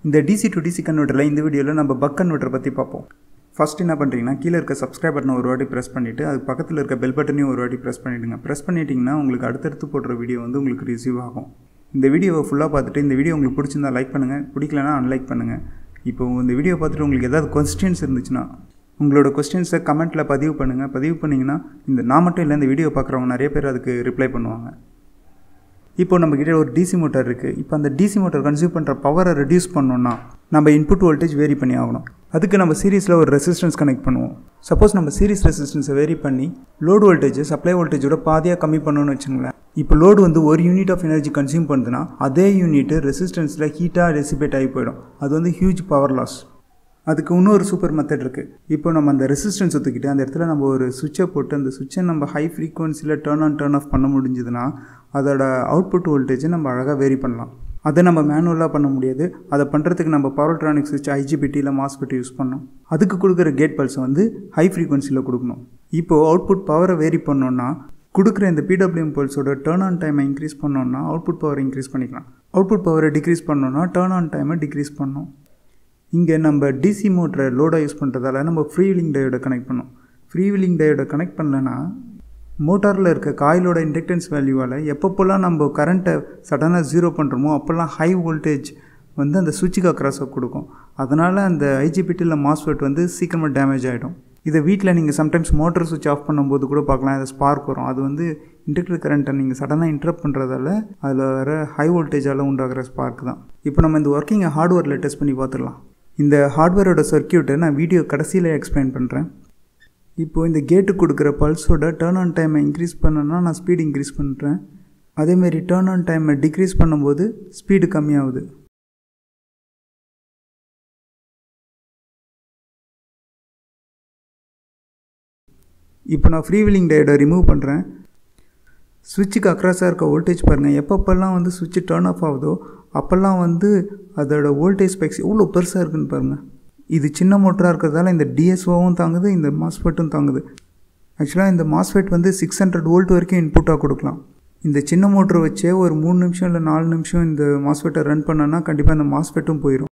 இந்த DC to DC கன்வெர்ட்டரில் இந்த வீடியோவில் நம்ம பக் கன்வெர்ட்டர் பற்றி பார்ப்போம் ஃபஸ்ட் என்ன பண்ணுறீங்கன்னா கீழே இருக்க சப்ஸ்கிரைப் பட்டனை ஒரு வாட்டி ப்ரெஸ் பண்ணிவிட்டு அது பக்கத்தில் இருக்க பெல் பட்டனையும் ஒரு வாட்டி ப்ரெஸ் பண்ணிவிடுங்க ப்ரெஸ் பண்ணிட்டீங்கன்னா உங்களுக்கு அடுத்தடுத்து போடுற வீடியோ வந்து உங்களுக்கு ரிசீவ் ஆகும் இந்த வீடியோவை ஃபுல்லாக பார்த்துட்டு இந்த வீடியோ உங்களுக்கு பிடிச்சிருந்தா லைக் பண்ணுங்கள் பிடிக்கலனா அன்லைக் பண்ணுங்கள் இப்போ இந்த வீடியோ பார்த்துட்டு உங்களுக்கு ஏதாவது கொஸ்டின்ஸ் இருந்துச்சுன்னா உங்களோட கொஸ்டின்ஸை கமெண்ட்டில் பதிவு பண்ணுங்கள் பதிவு பண்ணிங்கன்னா இந்த நான் மட்டும் இல்லை இந்த வீடியோ பார்க்குறவங்க நிறைய பேர் அதுக்கு ரிப்ளை பண்ணுவாங்க இப்போ நம்மக்கிட்ட ஒரு டிசி மோட்டார் இருக்குது இப்போ அந்த டிசி மோட்டார் கன்சியூம் பண்ணுற பவரை ரெடியூஸ் பண்ணோன்னா நம்ம இன்புட் வோல்டேஜ் வேரி பண்ணி ஆகணும் அதுக்கு நம்ம சீரிஸில் ஒரு ரெசிஸ்டன்ஸ் கனெக்ட் பண்ணுவோம் சப்போஸ் நம்ம சீரிஸ் ரெசிஸ்டன்ஸை வேரி பண்ணி லோடு வோல்டேஜ் சப்ளை வோல்டேஜோட பாதியாக கம்மி பண்ணணும்னு வச்சுங்களேன் இப்போ லோடு வந்து ஒரு யூனிட் ஆஃப் எனர்ஜி கன்சியூம் பண்ணுதுன்னா அதே யூனிட் ரெசிஸ்டன்ஸில் ஹீட்டாக ரெசிபேட் ஆகி போயிடும் அது வந்து ஹியூஜ் பவர் லாஸ் அதுக்கு இன்னொரு சூப்பர் மெத்தட் இருக்குது இப்போ நம்ம அந்த ரெசிஸ்டன்ஸ் ஒத்துக்கிட்டு அந்த இடத்துல நம்ம ஒரு சுவிட்சை போட்டு அந்த சுவிட்சை நம்ம ஹை ஃப்ரீக்வன்சியில் டேர்ன் ஆன் டேர்ன் ஆஃப் பண்ண முடிஞ்சதுன்னா அதோட அவுட்புட் வோல்டேஜை நம்ம அழகாக வேரி பண்ணலாம் அதை நம்ம மேனுவலாக பண்ண முடியாது அதை பண்ணுறதுக்கு நம்ம பவர்ட்ரானிக் சுவிட்ச் ஐஜிபிடியில் மாஸ்பெட் யூஸ் பண்ணோம் அதுக்கு கொடுக்குற கேட் பல்ஸ் வந்து ஹை ஃப்ரீக்வன்சியில் கொடுக்கணும் இப்போது அவுட்புட் பவரை வேரி பண்ணோன்னா கொடுக்குற இந்த பிடபிள்யூஎம் பல்ஸோட டேர்ன் ஆன் டைமை இன்க்ரீஸ் பண்ணோன்னா அவுட்புட் பவர் இன்க்ரீஸ் பண்ணிக்கலாம் அவுட்புட் பவரை டிக்ரீஸ் பண்ணோன்னா டேர்ன் ஆன் டைமை டிக்ரீஸ் பண்ணோம் இங்கே நம்ம டிசி மோட்டரை லோடாக யூஸ் பண்ணுறதால நம்ம ஃப்ரீ வீலிங் டயோட கனெக்ட் பண்ணோம் ஃப்ரீ வீலிங் டயோட கனெக்ட் பண்ணலன்னா மோட்டாரில் இருக்க காயிலோட இண்டக்டன்ஸ் வேல்யூவால் எப்பப்போல்லாம் நம்ம கரண்ட்டை சடனாக ஜீரோ பண்ணுறோமோ அப்போல்லாம் ஹை வோல்டேஜ் வந்து அந்த சுவிட்சுக்கு அக்ராஸை கொடுக்கும் அதனால் அந்த ஐஜிபிடியில் மாஸ்ஃபெட் வந்து சீக்கிரமாக டேமேஜ் ஆகிடும் இதை வீட்டில் நீங்கள் சம்டைம்ஸ் மோட்டர் சுவிட்ச் ஆஃப் பண்ணும்போது கூட பார்க்கலாம் அது ஸ்பார்க் வரும் அது வந்து இண்டக்டர் கரண்ட்டை நீங்கள் சடனாக இன்டரப்ட் பண்ணுறதால அதில் வர ஹை வோல்டேஜால் உண்டாகிற ஸ்பார்க் தான் இப்போ நம்ம இந்த ஒர்க்கிங்கை ஹார்ட்வேரில் டெஸ்ட் பண்ணி பார்த்துடலாம் இந்த ஹார்ட்வேரோட சர்க்கியூட்டை நான் வீடியோ கடைசியில் எக்ஸ்பிளைன் பண்ணுறேன் இப்போது இந்த கேட்டு கொடுக்குற பல்ஸோட டேர்ன் ஆன் டைமை இன்க்ரீஸ் பண்ணனா நான் ஸ்பீடு இன்க்ரீஸ் பண்ணுறேன் அதேமாரி டேர்ன் ஆன் டைமை டிக்ரீஸ் பண்ணும்போது ஸ்பீடு கம்மியாகுது இப்போ நான் ஃப்ரீ வீலிங் டயோட ரிமூவ் பண்ணுறேன் சுவிட்சுக்கு அக்ராஸாக இருக்க வோல்டேஜ் பாருங்கள் எப்பப்பெல்லாம் வந்து சுவிட்சு டேர்ன் ஆஃப் ஆகுதோ அப்போல்லாம் வந்து அதோட வோல்டேஜ் ஸ்பெக்ஸ் எவ்வளோ பெருசாக இருக்குன்னு பாருங்கள் இது சின்ன மோட்டராக இருக்கிறதால இந்த டிஎஸ்ஓவும் தாங்குது இந்த மாஸ்ஃபெட்டும் தாங்குது ஆக்சுவலாக இந்த மாஸ்ஃபெட் வந்து சிக்ஸ் ஹண்ட்ரட் வோல்ட் வரைக்கும் இன்புட்டாக கொடுக்கலாம் இந்த சின்ன மோட்டரை வச்சே ஒரு மூணு நிமிஷம் இல்லை நாலு நிமிஷம் இந்த மாஸ்ஃபெட்டை ரன் பண்ணோன்னா கண்டிப்பாக இந்த மாஸ்ஃபெட்டும் போயிடும்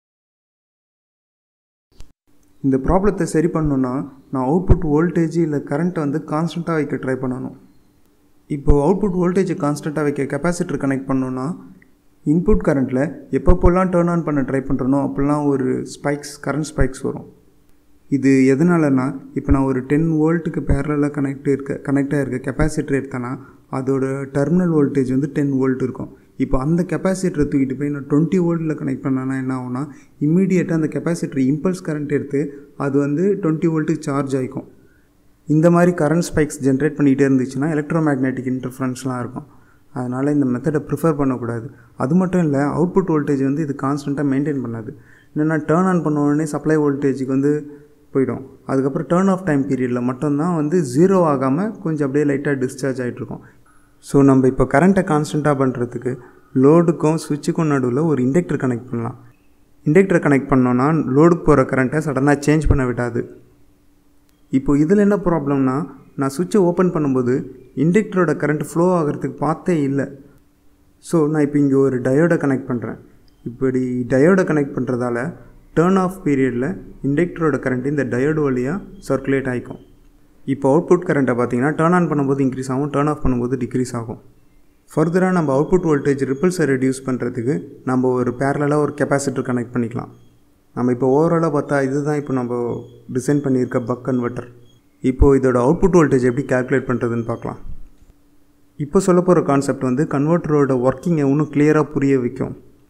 இந்த ப்ராப்ளத்தை சரி பண்ணணுன்னா நான் அவுட்புட் வோல்டேஜ் இல்லை கரண்ட்டை வந்து கான்ஸ்டண்ட்டாக வைக்க ட்ரை பண்ணணும் இப்போது அவுட்புட் வோல்டேஜை கான்ஸ்டண்ட்டாக வைக்க கெப்பாசிட்டர் கனெக்ட் பண்ணோன்னா இன்புட் கரண்ட்டில் எப்பப்போல்லாம் டேர்ன் ஆன் பண்ண ட்ரை பண்ணுறனோ அப்போல்லாம் ஒரு ஸ்பைக்ஸ் கரண்ட் ஸ்பைக்ஸ் வரும் இது எதனாலனா இப்போ நான் ஒரு டென் வோல்ட்டுக்கு பேரலாக கனெக்ட் இருக்க கனெக்டாக இருக்க கெப்பாசிட்டர் எடுத்தேன்னா அதோட டெர்மினல் வோல்டேஜ் வந்து டென் வோல்ட் இருக்கும் இப்போ அந்த கெப்பாசிட்டரை தூக்கிட்டு போய் நான் டுவெண்ட்டி வோல்ட்டில் கனெக்ட் பண்ணேன்னா என்ன ஆகும்னா இம்மீடியட்டாக அந்த கெப்பாசிட்டர் இம்பல்ஸ் கரண்ட் எடுத்து அது வந்து டுவெண்ட்டி வோல்ட்டுக்கு சார்ஜ் ஆகிக்கும் இந்த மாதிரி கரண்ட் ஸ்பைக்ஸ் ஜென்ரேட் பண்ணிகிட்டே இருந்துச்சுன்னா எலக்ட்ரோ மேக்னெட்டிக் இன்டர்ஃபரன்ஸ்லாம் இருக்கும் அதனால் இந்த மெத்தடை ப்ரிஃபர் பண்ணக்கூடாது அது மட்டும் இல்லை அவுட்புட் வோல்டேஜ் வந்து இது கான்ஸ்டண்ட்டாக மெயின்டைன் பண்ணாது என்னென்னா டேர்ன் ஆன் பண்ண உடனே சப்ளை வோல்டேஜுக்கு வந்து போயிடும் அதுக்கப்புறம் டேர்ன் ஆஃப் டைம் பீரியடில் மட்டும்தான் வந்து ஜீரோ ஆகாமல் கொஞ்சம் அப்படியே லைட்டாக டிஸ்சார்ஜ் ஆகிட்ருக்கும் ஸோ நம்ம இப்போ கரண்ட்டை கான்ஸ்டண்ட்டாக பண்ணுறதுக்கு லோடுக்கும் சுவிட்சுக்கும் நடுவில் ஒரு இண்டக்டர் கனெக்ட் பண்ணலாம் இண்டக்டரை கனெக்ட் பண்ணோன்னா லோடுக்கு போகிற கரண்ட்டை சடனாக சேஞ்ச் பண்ண விடாது இப்போது இதில் என்ன ப்ராப்ளம்னா நான் சுவிட்சை ஓப்பன் பண்ணும்போது இண்டக்டரோட கரண்ட் ஃப்ளோ ஆகிறதுக்கு பார்த்தே இல்லை ஸோ நான் இப்போ இங்கே ஒரு டயோடை கனெக்ட் பண்ணுறேன் இப்படி டயோடை கனெக்ட் பண்ணுறதால டேர்ன் ஆஃப் பீரியடில் இண்டக்டரோட கரண்ட் இந்த டயோடு வழியாக சர்க்குலேட் ஆகிக்கும் இப்போ அவுட்புட் கரண்ட்டை பார்த்தீங்கன்னா டேர்ன் ஆன் பண்ணும்போது இன்க்ரீஸ் ஆகும் டேர்ன் ஆஃப் பண்ணும்போது டிக்ரீஸ் ஆகும் ஃபர்தராக நம்ம அவுட்புட் வோல்டேஜ் ரிப்பிள்ஸை ரெடியூஸ் பண்ணுறதுக்கு நம்ம ஒரு பேரலாக ஒரு கெப்பாசிட்டர் கனெக்ட் பண்ணிக்கலாம் நம்ம இப்போ ஓவராலாக பார்த்தா இதுதான் இப்போ நம்ம டிசைன் பண்ணியிருக்க பக் கன்வெர்ட்டர் இப்போது இதோட அவுட்புட் வோல்டேஜ் எப்படி கேல்குலேட் பண்ணுறதுன்னு பார்க்கலாம் இப்போ சொல்ல போகிற கான்செப்ட் வந்து கன்வெர்ட்டரோட ஒர்க்கிங்கை இன்னும் கிளியராக புரிய வைக்கும்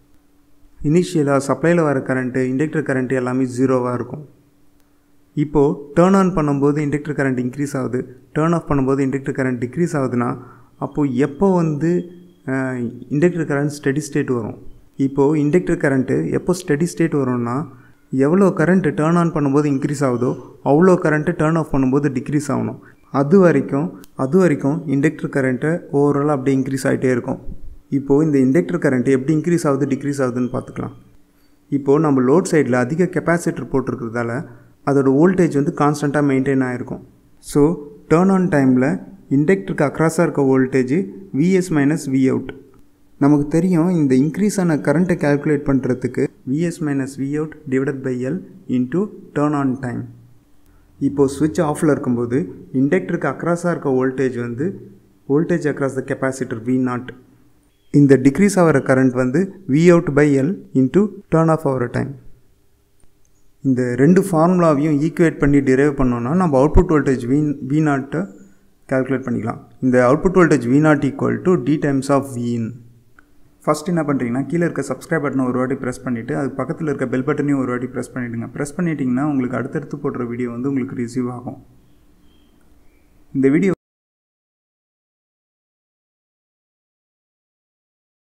இனிஷியலாக சப்ளையில் வர கரண்ட்டு இண்டக்டர் கரண்ட்டு எல்லாமே ஜீரோவாக இருக்கும் இப்போது டேர்ன் ஆன் பண்ணும்போது இண்டக்டர் கரண்ட் இன்க்ரீஸ் ஆகுது டேர்ன் ஆஃப் பண்ணும்போது இண்டக்டர் கரண்ட் டிக்ரீஸ் ஆகுதுன்னா அப்போது எப்போ வந்து இண்டக்டர் கரண்ட் ஸ்டெடி ஸ்டேட் வரும் இப்போது இண்டக்டர் கரண்ட்டு எப்போ ஸ்டெடி ஸ்டேட் வரும்னா எவ்வளோ கரண்ட்டு டேர்ன் ஆன் பண்ணும்போது இன்க்ரீஸ் ஆகுதோ அவ்வளோ கரண்ட்டு டேர்ன் ஆஃப் பண்ணும்போது டிக்ரீஸ் ஆகணும் அது வரைக்கும் அது வரைக்கும் இண்டக்டர் கரண்ட்டை ஓவராலாக அப்படியே இன்க்ரீஸ் ஆகிட்டே இருக்கும் இப்போது இந்த இண்டக்டர் கரண்ட் எப்படி இன்க்ரீஸ் ஆகுது டிக்ரீஸ் ஆகுதுன்னு பார்த்துக்கலாம் இப்போது நம்ம லோட் சைடில் அதிக கெப்பாசிட்டர் போட்டிருக்கிறதால அதோட வோல்டேஜ் வந்து கான்ஸ்டண்ட்டாக மெயின்டைன் ஆகிருக்கும் ஸோ டேர்ன் ஆன் டைமில் இண்டக்டருக்கு அக்ராஸாக இருக்க voltage V S minus V out நமக்கு தெரியும் இந்த இன்க்ரீஸ் ஆன கரண்ட்டை கேல்குலேட் பண்ணுறதுக்கு V S minus V out divided by L into turn on time இப்போது ஸ்விட்ச் ஆஃபில் இருக்கும்போது இண்டக்டருக்கு அக்ராஸாக இருக்க வோல்டேஜ் வந்து voltage across the capacitor V naught இந்த டிக்ரீஸ் ஆகிற கரண்ட் வந்து V out by L into turn off ஆகிற டைம் இந்த ரெண்டு ஃபார்முலாவையும் ஈக்குவேட் பண்ணி டிரைவ் பண்ணோன்னா நம்ம அவுட்புட் வோல்டேஜ் வி வி நாட்டை கால்குலேட் பண்ணிக்கலாம் இந்த output voltage V naught equal to D times of V in first என்ன பண்ணுறீங்கன்னா கீழே இருக்க சப்ஸ்கிரைப் பட்டனை ஒரு வாட்டி ப்ரெஸ் பண்ணிவிட்டு அது பக்கத்தில் இருக்க பெல் பட்டனையும் ஒரு வாட்டி ப்ரெஸ் பண்ணிவிடுங்க ப்ரெஸ் பண்ணிட்டீங்கன்னா உங்களுக்கு அடுத்தடுத்து போடுற வீடியோ வந்து உங்களுக்கு ரிசீவ் ஆகும் இந்த வீடியோ